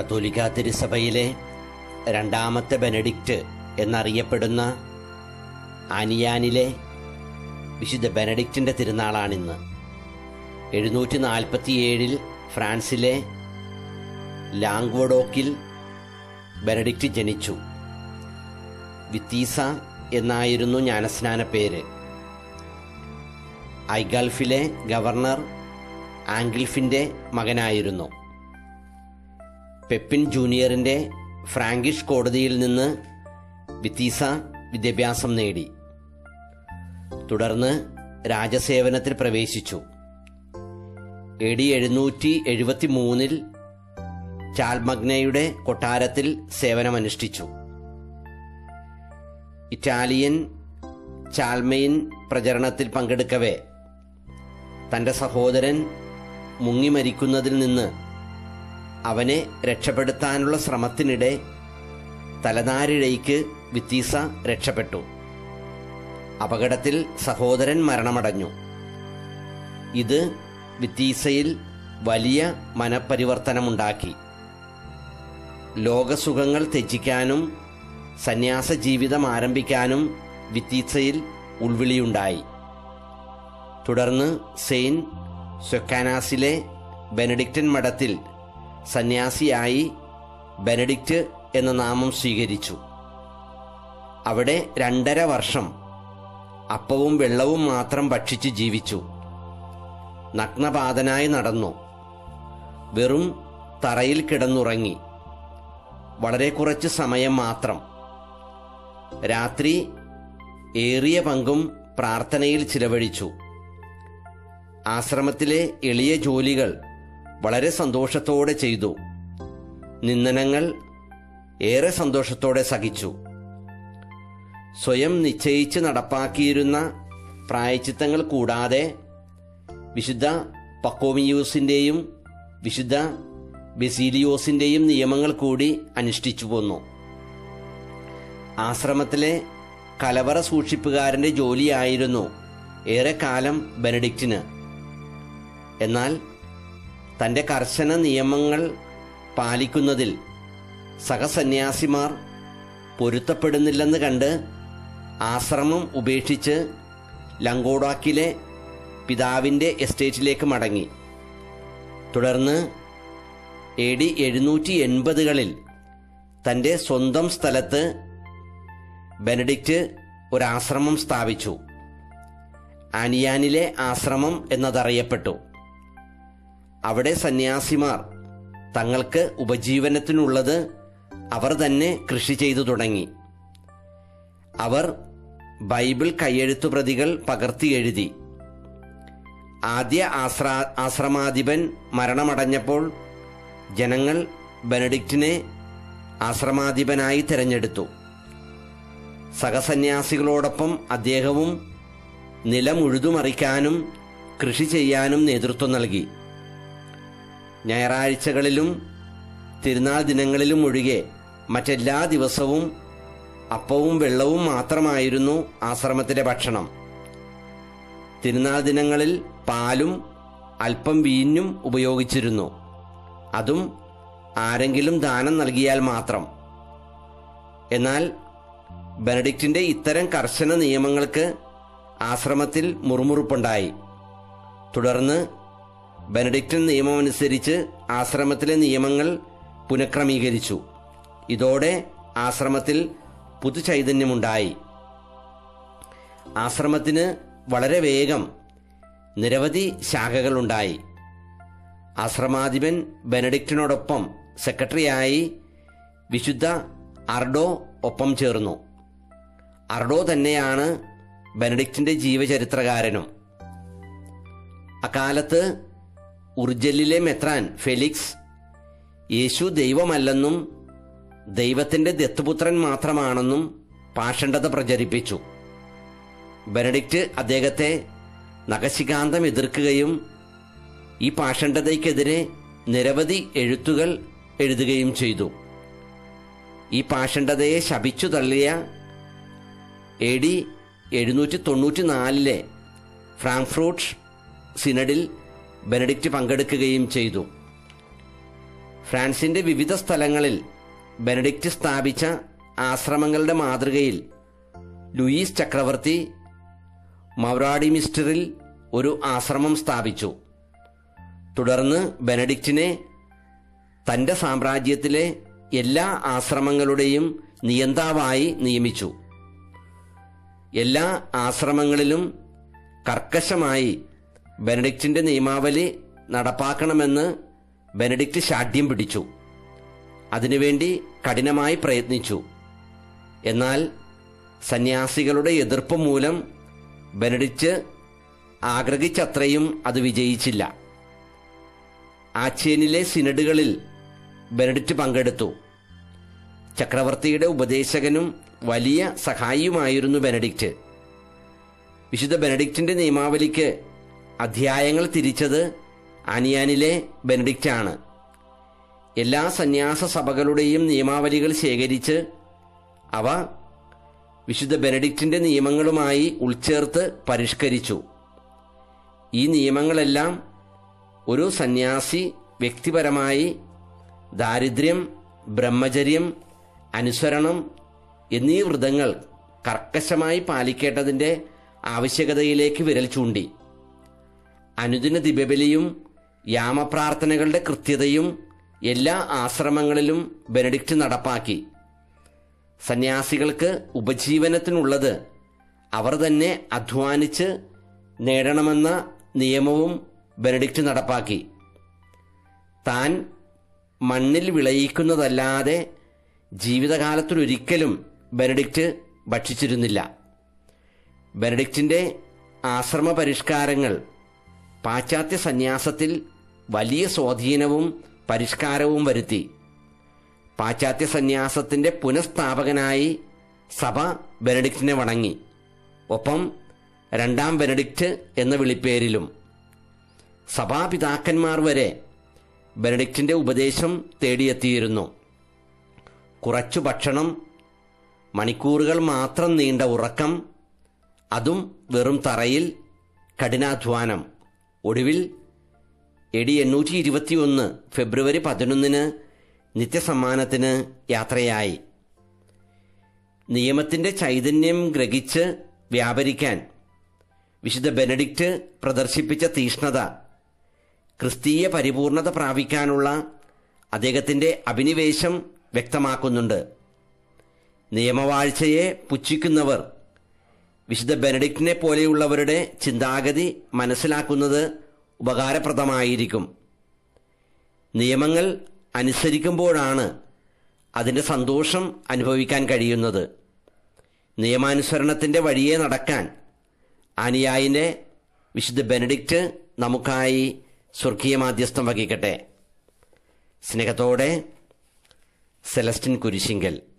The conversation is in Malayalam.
കത്തോലിക്ക തിരുസഭയിലെ രണ്ടാമത്തെ ബെനഡിക്റ്റ് എന്നറിയപ്പെടുന്ന ആനിയാനിലെ വിശുദ്ധ ബെനഡിക്റ്റിന്റെ തിരുനാളാണിന്ന് എഴുന്നൂറ്റി നാൽപ്പത്തിയേഴിൽ ഫ്രാൻസിലെ ലാംഗ്വഡോക്കിൽ ബെനഡിക്റ്റ് ജനിച്ചു വിത്തീസ എന്നായിരുന്നു ജ്ഞാനസ്നാന പേര് ഐഗൾഫിലെ ഗവർണർ ആംഗിൾഫിന്റെ മകനായിരുന്നു പെപ്പിൻ ജൂനിയറിന്റെ ഫ്രാങ്കിഷ് കോടതിയിൽ നിന്ന് വിത്തീസ വിദ്യാഭ്യാസം നേടി തുടർന്ന് രാജസേവനത്തിൽ പ്രവേശിച്ചു എ ഡി എഴുന്നൂറ്റി എഴുപത്തി മൂന്നിൽ ചാൽമഗ്നയുടെ കൊട്ടാരത്തിൽ സേവനമനുഷ്ഠിച്ചു ഇറ്റാലിയൻ ചാൽമയിൻ പ്രചരണത്തിൽ പങ്കെടുക്കവേ തന്റെ സഹോദരൻ മുങ്ങിമരിക്കുന്നതിൽ നിന്ന് അവനെ രക്ഷപ്പെടുത്താനുള്ള ശ്രമത്തിനിടെ തലനാരിഴയ്ക്ക് വിത്തീസ രക്ഷപ്പെട്ടു അപകടത്തിൽ സഹോദരൻ മരണമടഞ്ഞു ഇത് വിത്തീസയിൽ വലിയ മനപരിവർത്തനമുണ്ടാക്കി ലോകസുഖങ്ങൾ ത്യജിക്കാനും സന്യാസ ജീവിതം ആരംഭിക്കാനും വിത്തീസയിൽ ഉൾവിളിയുണ്ടായി തുടർന്ന് സെയിൻ സൊക്കാനാസിലെ ബെനഡിക്റ്റൻ മഠത്തിൽ സന്യാസിയായി ബെനഡിക്റ്റ് എന്ന നാമം സ്വീകരിച്ചു അവിടെ രണ്ടര വർഷം അപ്പവും വെള്ളവും മാത്രം ഭക്ഷിച്ച് ജീവിച്ചു നഗ്നപാതനായി നടന്നു വെറും തറയിൽ കിടന്നുറങ്ങി വളരെ കുറച്ച് സമയം മാത്രം രാത്രി ഏറിയ പങ്കും പ്രാർത്ഥനയിൽ ചിലവഴിച്ചു ആശ്രമത്തിലെ എളിയ ജോലികൾ വളരെ സന്തോഷത്തോടെ ചെയ്തു നിന്ദനങ്ങൾ ഏറെ സന്തോഷത്തോടെ സഹിച്ചു സ്വയം നിശ്ചയിച്ച് നടപ്പാക്കിയിരുന്ന പ്രായച്ചിത്തങ്ങൾ കൂടാതെ വിശുദ്ധ പക്കോമിയൂസിന്റെയും വിശുദ്ധ ബെസീലിയോസിന്റെയും നിയമങ്ങൾ കൂടി അനുഷ്ഠിച്ചു പോന്നു ആശ്രമത്തിലെ കലവറ സൂക്ഷിപ്പുകാരന്റെ ജോലിയായിരുന്നു ഏറെക്കാലം ബെനഡിക്റ്റിന് എന്നാൽ തന്റെ കർശന നിയമങ്ങൾ പാലിക്കുന്നതിൽ സഹസന്യാസിമാർ പൊരുത്തപ്പെടുന്നില്ലെന്ന് കണ്ട് ആശ്രമം ഉപേക്ഷിച്ച് ലങ്കോഡാക്കിലെ പിതാവിന്റെ എസ്റ്റേറ്റിലേക്ക് മടങ്ങി തുടർന്ന് എ ഡി എഴുന്നൂറ്റി എൺപതുകളിൽ തന്റെ സ്വന്തം സ്ഥലത്ത് ബെനഡിക്റ്റ് ഒരാശ്രമം സ്ഥാപിച്ചു ആനിയാനിലെ ആശ്രമം എന്നതറിയപ്പെട്ടു അവിടെ സന്യാസിമാർ തങ്ങൾക്ക് ഉപജീവനത്തിനുള്ളത് അവർ തന്നെ കൃഷി ചെയ്തു തുടങ്ങി അവർ ബൈബിൾ കയ്യെഴുത്തു പ്രതികൾ പകർത്തി എഴുതി ആദ്യ ആശ്ര ആശ്രമാധിപൻ മരണമടഞ്ഞപ്പോൾ ജനങ്ങൾ ബെനഡിക്റ്റിനെ ആശ്രമാധിപനായി തിരഞ്ഞെടുത്തു സഹസന്യാസികളോടൊപ്പം അദ്ദേഹവും നിലം ഉഴുതുമറിക്കാനും കൃഷി ചെയ്യാനും നേതൃത്വം നൽകി ഞായറാഴ്ചകളിലും തിരുനാൾ ദിനങ്ങളിലും ഒഴികെ മറ്റെല്ലാ ദിവസവും അപ്പവും വെള്ളവും മാത്രമായിരുന്നു ആശ്രമത്തിലെ ഭക്ഷണം തിരുനാൾ ദിനങ്ങളിൽ പാലും അല്പം വീഞ്ഞും ഉപയോഗിച്ചിരുന്നു അതും ആരെങ്കിലും ദാനം നൽകിയാൽ മാത്രം എന്നാൽ ബെനഡിക്റ്റിന്റെ ഇത്തരം കർശന നിയമങ്ങൾക്ക് ആശ്രമത്തിൽ മുറുമുറുപ്പുണ്ടായി തുടർന്ന് ബെനഡിക്റ്റൻ നിയമമനുസരിച്ച് ആശ്രമത്തിലെ നിയമങ്ങൾ പുനഃക്രമീകരിച്ചു ഇതോടെ ആശ്രമത്തിൽ പുതുചൈതന്യമുണ്ടായി ആശ്രമത്തിന് വളരെ വേഗം നിരവധി ശാഖകളുണ്ടായി ആശ്രമാധിപൻ ബെനഡിക്റ്റിനോടൊപ്പം സെക്രട്ടറിയായി വിശുദ്ധ അർഡോ ഒപ്പം ചേർന്നു അർഡോ തന്നെയാണ് ബെനഡിക്റ്റിന്റെ ജീവചരിത്രകാരനും അക്കാലത്ത് ഉർജലിലെ മെത്രാൻ ഫെലിക്സ് യേശു ദൈവമല്ലെന്നും ദൈവത്തിന്റെ ദത്തുപുത്രൻ മാത്രമാണെന്നും പാഷണ്ഡത പ്രചരിപ്പിച്ചു ബെനഡിക്റ്റ് അദ്ദേഹത്തെ നഖശികാന്തം എതിർക്കുകയും ഈ പാഷണ്ഡതയ്ക്കെതിരെ നിരവധി എഴുത്തുകൾ എഴുതുകയും ചെയ്തു ഈ പാഷണ്ഡതയെ ശപിച്ചു തള്ളിയ എ ഡി എഴുന്നൂറ്റി തൊണ്ണൂറ്റി നാലിലെ ഫ്രാങ്ക്ഫ്രൂട്ട് സിനഡിൽ ബെനഡിക്റ്റ് പങ്കെടുക്കുകയും ചെയ്തു ഫ്രാൻസിന്റെ വിവിധ സ്ഥലങ്ങളിൽ ബെനഡിക്റ്റ് സ്ഥാപിച്ച ആശ്രമങ്ങളുടെ മാതൃകയിൽ ലൂയിസ് ചക്രവർത്തി മൗറാഡി മിസ്റ്ററിൽ ഒരു ആശ്രമം സ്ഥാപിച്ചു തുടർന്ന് ബെനഡിക്റ്റിനെ തന്റെ സാമ്രാജ്യത്തിലെ എല്ലാ ആശ്രമങ്ങളുടെയും നിയന്താവായി നിയമിച്ചു എല്ലാ ആശ്രമങ്ങളിലും കർക്കശമായി ബെനഡിക്റ്റിന്റെ നിയമാവലി നടപ്പാക്കണമെന്ന് ബെനഡിക്റ്റ് ശാഠ്യം പിടിച്ചു അതിനുവേണ്ടി കഠിനമായി പ്രയത്നിച്ചു എന്നാൽ സന്യാസികളുടെ എതിർപ്പ് മൂലം ബെനഡിക്റ്റ് ആഗ്രഹിച്ചത്രയും അത് വിജയിച്ചില്ല ആച്ചേനിലെ സിനഡുകളിൽ ബെനഡിക്റ്റ് പങ്കെടുത്തു ചക്രവർത്തിയുടെ ഉപദേശകനും വലിയ സഹായിയുമായിരുന്നു ബെനഡിക്റ്റ് വിശുദ്ധ ബെനഡിക്റ്റിന്റെ നിയമാവലിക്ക് അധ്യായങ്ങൾ തിരിച്ചത് ആനിയാനിലെ ബെനഡിക്റ്റാണ് എല്ലാ സന്യാസ സഭകളുടെയും നിയമാവലികൾ ശേഖരിച്ച് അവ വിശുദ്ധ ബെനഡിക്റ്റിന്റെ നിയമങ്ങളുമായി ഉൾച്ചേർത്ത് പരിഷ്കരിച്ചു ഈ നിയമങ്ങളെല്ലാം ഒരു സന്യാസി വ്യക്തിപരമായി ദാരിദ്ര്യം ബ്രഹ്മചര്യം അനുസരണം എന്നീ വ്രതങ്ങൾ കർക്കശമായി പാലിക്കേണ്ടതിന്റെ ആവശ്യകതയിലേക്ക് വിരൽ ചൂണ്ടി അനുദിന ദിബബലിയും യാമപ്രാർത്ഥനകളുടെ കൃത്യതയും എല്ലാ ആശ്രമങ്ങളിലും ബെനഡിക്റ്റ് നടപ്പാക്കി സന്യാസികൾക്ക് ഉപജീവനത്തിനുള്ളത് അവർ തന്നെ അധ്വാനിച്ച് നേടണമെന്ന നിയമവും ബെനഡിക്റ്റ് നടപ്പാക്കി താൻ മണ്ണിൽ വിളയിക്കുന്നതല്ലാതെ ജീവിതകാലത്തിലൊരിക്കലും ബെനഡിക്റ്റ് ഭക്ഷിച്ചിരുന്നില്ല ബെനഡിക്റ്റിന്റെ ആശ്രമ പരിഷ്കാരങ്ങൾ പാശ്ചാത്യ സന്യാസത്തിൽ വലിയ സ്വാധീനവും പരിഷ്കാരവും വരുത്തി പാശ്ചാത്യ സന്യാസത്തിന്റെ പുനഃസ്ഥാപകനായി സഭ ബെനഡിക്റ്റിനെ വണങ്ങി ഒപ്പം രണ്ടാം ബെനഡിക്റ്റ് എന്ന വിളിപ്പേരിലും സഭാപിതാക്കന്മാർ വരെ ബെനഡിക്റ്റിന്റെ ഉപദേശം തേടിയെത്തിയിരുന്നു കുറച്ചു ഭക്ഷണം മണിക്കൂറുകൾ മാത്രം നീണ്ട ഉറക്കം അതും വെറും തറയിൽ കഠിനാധ്വാനം ഒടുവിൽ എ ഡി എണ്ണൂറ്റി ഇരുപത്തിയൊന്ന് ഫെബ്രുവരി പതിനൊന്നിന് നിത്യസമ്മാനത്തിന് യാത്രയായി നിയമത്തിന്റെ ചൈതന്യം ഗ്രഹിച്ച് വ്യാപരിക്കാൻ വിശുദ്ധ ബെനഡിക്റ്റ് പ്രദർശിപ്പിച്ച തീഷ്ണത ക്രിസ്തീയ പരിപൂർണത പ്രാപിക്കാനുള്ള അദ്ദേഹത്തിന്റെ അഭിനിവേശം വ്യക്തമാക്കുന്നുണ്ട് നിയമവാഴ്ചയെ പുച്ഛിക്കുന്നവർ വിശുദ്ധ ബെനഡിക്റ്റിനെ പോലെയുള്ളവരുടെ ചിന്താഗതി മനസ്സിലാക്കുന്നത് ഉപകാരപ്രദമായിരിക്കും നിയമങ്ങൾ അനുസരിക്കുമ്പോഴാണ് അതിൻ്റെ സന്തോഷം അനുഭവിക്കാൻ കഴിയുന്നത് നിയമാനുസരണത്തിൻ്റെ വഴിയെ നടക്കാൻ അനുയായിൻ്റെ വിശുദ്ധ ബെനഡിക്റ്റ് നമുക്കായി സ്വർഗീയ മാധ്യസ്ഥം വഹിക്കട്ടെ സ്നേഹത്തോടെ സെലസ്റ്റിൻ കുരിശിങ്കൽ